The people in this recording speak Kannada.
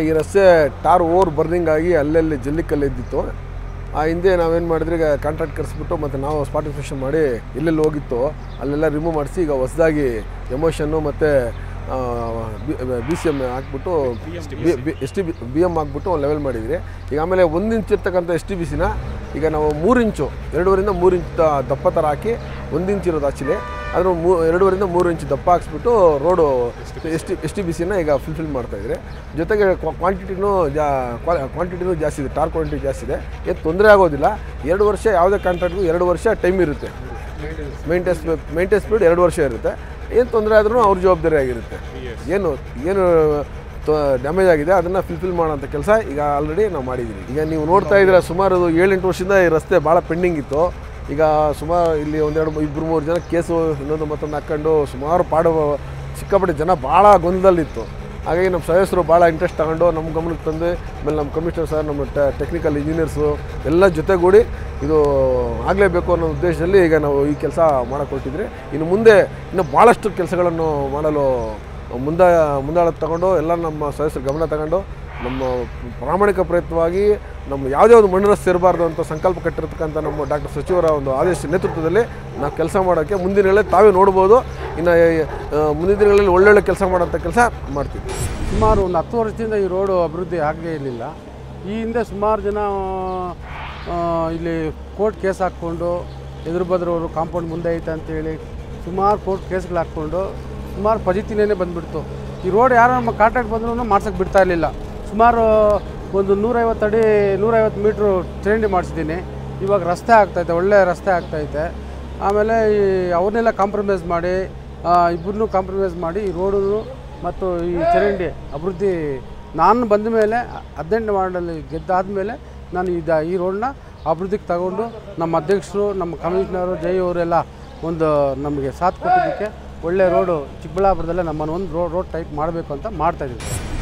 ಈ ರಸ್ತೆ ಟಾರ್ ಓವರ್ ಬರ್ನಿಂಗ್ ಆಗಿ ಅಲ್ಲಲ್ಲಿ ಜಲ್ಲಿಕಲ್ಲು ಇದ್ದಿತ್ತು ಆ ಹಿಂದೆ ನಾವೇನು ಮಾಡಿದ್ರೆ ಈಗ ಕಾಂಟ್ರಾಕ್ಟ್ ಕರೆಸ್ಬಿಟ್ಟು ಮತ್ತು ನಾವು ಸ್ಪಾಟ್ ಇನ್ಸ್ಪೆಕ್ಷನ್ ಮಾಡಿ ಎಲ್ಲೆಲ್ಲಿ ಹೋಗಿತ್ತು ಅಲ್ಲೆಲ್ಲ ರಿಮೂವ್ ಮಾಡಿಸಿ ಈಗ ಹೊಸದಾಗಿ ಎಮೋಷನ್ನು ಮತ್ತು ಬಿ ಸಿ ಎಮ್ ಹಾಕ್ಬಿಟ್ಟು S T B B M ಹಾಕ್ಬಿಟ್ಟು ಲೆವೆಲ್ ಮಾಡಿದ್ರಿ ಈಗ ಆಮೇಲೆ ಒಂದು ಇಂಚ್ ಇರ್ತಕ್ಕಂಥ ಎಸ್ ಟಿ ಬಿ ಸಿನ ಈಗ ನಾವು ಮೂರು ಇಂಚು ಎರಡೂವರಿಂದ ಮೂರು ಇಂಚ್ ದ- ದಪ್ಪ ಥರ ಹಾಕಿ ಒಂದು ಇಂಚ್ ಇರೋದು ಆಕ್ಚುಲಿ ಅದ್ರ ಮೂ ಎರಡೂವರಿಂದ ಮೂರು ಇಂಚ್ ದಪ್ಪ ಹಾಕ್ಸ್ಬಿಟ್ಟು road S T S T B ಸಿನ ಈಗ ಫುಲ್ಫಿಲ್ ಮಾಡ್ತಾಯಿದ್ರಿ ಜೊತೆಗೆ ಕ್ವಾಂಟಿಟಿನೂ ಜಾ ಕ್ವಾಂಟಿಟಿನೂ ಜಾಸ್ತಿ ಇದೆ ಟಾರ್ ಕ್ವಾಂಟಿಟಿ ಜಾಸ್ತಿ ಇದೆ ಏನು ತೊಂದರೆ ಆಗೋದಿಲ್ಲ ಎರಡು ವರ್ಷ ಯಾವುದೇ ಕಾಂಟ್ರಾಕ್ಟ್ಗೂ ಎರಡು ವರ್ಷ ಟೈಮ್ ಇರುತ್ತೆ ಮೇಂಟೆನ್ಸ್ ಮೇಂಟೆನ್ಸ್ ಪೀರಿಯಡ್ ಎರಡು ವರ್ಷ ಇರುತ್ತೆ ಏನು ತೊಂದರೆ ಆದ್ರೂ ಅವ್ರ ಜವಾಬ್ದಾರಿ ಆಗಿರುತ್ತೆ ಏನು ಏನು ಡ್ಯಾಮೇಜ್ ಆಗಿದೆ ಅದನ್ನು ಫುಲ್ಫಿಲ್ ಮಾಡೋಂಥ ಕೆಲಸ ಈಗ ಆಲ್ರೆಡಿ ನಾವು ಮಾಡಿದ್ದೀವಿ ಈಗ ನೀವು ನೋಡ್ತಾ ಇದ್ದೀರಾ ಸುಮಾರು ಅದು ಏಳೆಂಟು ವರ್ಷದಿಂದ ಈ ರಸ್ತೆ ಭಾಳ ಪೆಂಡಿಂಗ್ ಇತ್ತು ಈಗ ಸುಮಾರು ಇಲ್ಲಿ ಒಂದೆರಡು ಇಬ್ಬರು ಮೂರು ಜನ ಕೇಸು ಇನ್ನೊಂದು ಮತ್ತೊಂದು ಹಾಕ್ಕೊಂಡು ಸುಮಾರು ಪಾಡು ಸಿಕ್ಕಾಪಟ್ಟೆ ಜನ ಭಾಳ ಗೊಂದಲದಲ್ಲಿತ್ತು ಹಾಗಾಗಿ ನಮ್ಮ ಸದಸ್ಯರು ಭಾಳ ಇಂಟ್ರೆಸ್ಟ್ ತಗೊಂಡು ನಮ್ಮ ಗಮನಕ್ಕೆ ತಂದು ಆಮೇಲೆ ನಮ್ಮ ಕಮಿಷನರ್ ಸರ್ ನಮ್ಮ ಟೆಕ್ನಿಕಲ್ ಇಂಜಿನಿಯರ್ಸು ಎಲ್ಲ ಜೊತೆಗೂಡಿ ಇದು ಆಗಲೇಬೇಕು ಅನ್ನೋ ಉದ್ದೇಶದಲ್ಲಿ ಈಗ ನಾವು ಈ ಕೆಲಸ ಮಾಡಕೊಟ್ಟಿದ್ರಿ ಇನ್ನು ಮುಂದೆ ಇನ್ನು ಭಾಳಷ್ಟು ಕೆಲಸಗಳನ್ನು ಮಾಡಲು ಮುಂದೆ ಮುಂದಾಳತ್ತು ತಗೊಂಡು ಎಲ್ಲ ನಮ್ಮ ಸದಸ್ಯರು ಗಮನ ತಗೊಂಡು ನಮ್ಮ ಪ್ರಾಮಾಣಿಕ ಪ್ರಯತ್ನವಾಗಿ ನಮ್ಮ ಯಾವುದೇ ಒಂದು ಮಣ್ಣು ರಸ್ತೆ ಇರಬಾರ್ದು ಅಂತ ಸಂಕಲ್ಪ ಕಟ್ಟಿರ್ತಕ್ಕಂಥ ನಮ್ಮ ಡಾಕ್ಟರ್ ಸಚಿವರ ಒಂದು ಆದೇಶ ನೇತೃತ್ವದಲ್ಲಿ ನಾವು ಕೆಲಸ ಮಾಡೋಕ್ಕೆ ಮುಂದಿನ ದಿನಗಳಲ್ಲಿ ತಾವೇ ನೋಡ್ಬೋದು ಇನ್ನು ಆ, ಮುಂದಿನ ದಿನಗಳಲ್ಲಿ ಒಳ್ಳೊಳ್ಳೆ ಕೆಲಸ ಮಾಡೋಂಥ ಕೆಲಸ ಮಾಡ್ತೀವಿ ಸುಮಾರು ಒಂದು ಹತ್ತು ವರ್ಷದಿಂದ ಈ ರೋಡು ಅಭಿವೃದ್ಧಿ ಆಗೇ ಇರಲಿಲ್ಲ ಈ ಹಿಂದೆ ಸುಮಾರು ಜನ ಆ, ಇಲ್ಲಿ ಕೋರ್ಟ್ ಕೇಸ್ ಹಾಕ್ಕೊಂಡು ಎದುರು ಬದ್ರವರು ಕಾಂಪೌಂಡ್ ಮುಂದೆ ಐತೆ ಅಂತೇಳಿ ಸುಮಾರು ಕೋರ್ಟ್ ಕೇಸ್ಗಳು ಹಾಕ್ಕೊಂಡು ಸುಮಾರು ಫಜಿತಿನೇ ಬಂದುಬಿಡ್ತು ಈ ರೋಡ್ ಯಾರು ನಮ್ಮ ಕಾಂಟ್ರಾಕ್ಟ್ ಬಂದ್ರೂ ಮಾಡ್ಸೋಕ್ಕೆ ಬಿಡ್ತಾ ಇರಲಿಲ್ಲ ಸುಮಾರು ಒಂದು ನೂರೈವತ್ತು ಅಡಿ ನೂರೈವತ್ತು ಮೀಟ್ರು ಚರಂಡಿ ಮಾಡಿಸಿದ್ದೀನಿ ಇವಾಗ ರಸ್ತೆ ಆಗ್ತೈತೆ ಒಳ್ಳೆ ರಸ್ತೆ ಆಗ್ತೈತೆ ಆಮೇಲೆ ಈ ಅವ್ರನ್ನೆಲ್ಲ ಕಾಂಪ್ರಮೈಸ್ ಮಾಡಿ ಇಬ್ಬರನ್ನೂ ಕಾಂಪ್ರಮೈಸ್ ಮಾಡಿ ಈ ರೋಡು ಮತ್ತು ಈ ಚರಂಡಿ ಅಭಿವೃದ್ಧಿ ನಾನು ಬಂದ ಮೇಲೆ ಹದಿನೆಂಟು ವಾರ್ಡಲ್ಲಿ ಗೆದ್ದಾದ ನಾನು ಇದು ಈ ರೋಡನ್ನ ಅಭಿವೃದ್ಧಿಗೆ ತಗೊಂಡು ನಮ್ಮ ಅಧ್ಯಕ್ಷರು ನಮ್ಮ ಕಮಿಷನರು ಜೈ ಅವರೆಲ್ಲ ಒಂದು ನಮಗೆ ಸಾಥ್ ಕೊಟ್ಟಿದ್ದಕ್ಕೆ ಒಳ್ಳೆ ರೋಡು ಚಿಕ್ಕಬಳ್ಳಾಪುರದಲ್ಲೇ ನಮ್ಮನ್ನು ಒಂದು ರೋಡ್ ರೋಡ್ ಟೈಪ್ ಮಾಡಬೇಕು ಅಂತ ಮಾಡ್ತಾಯಿದ್ದೀವಿ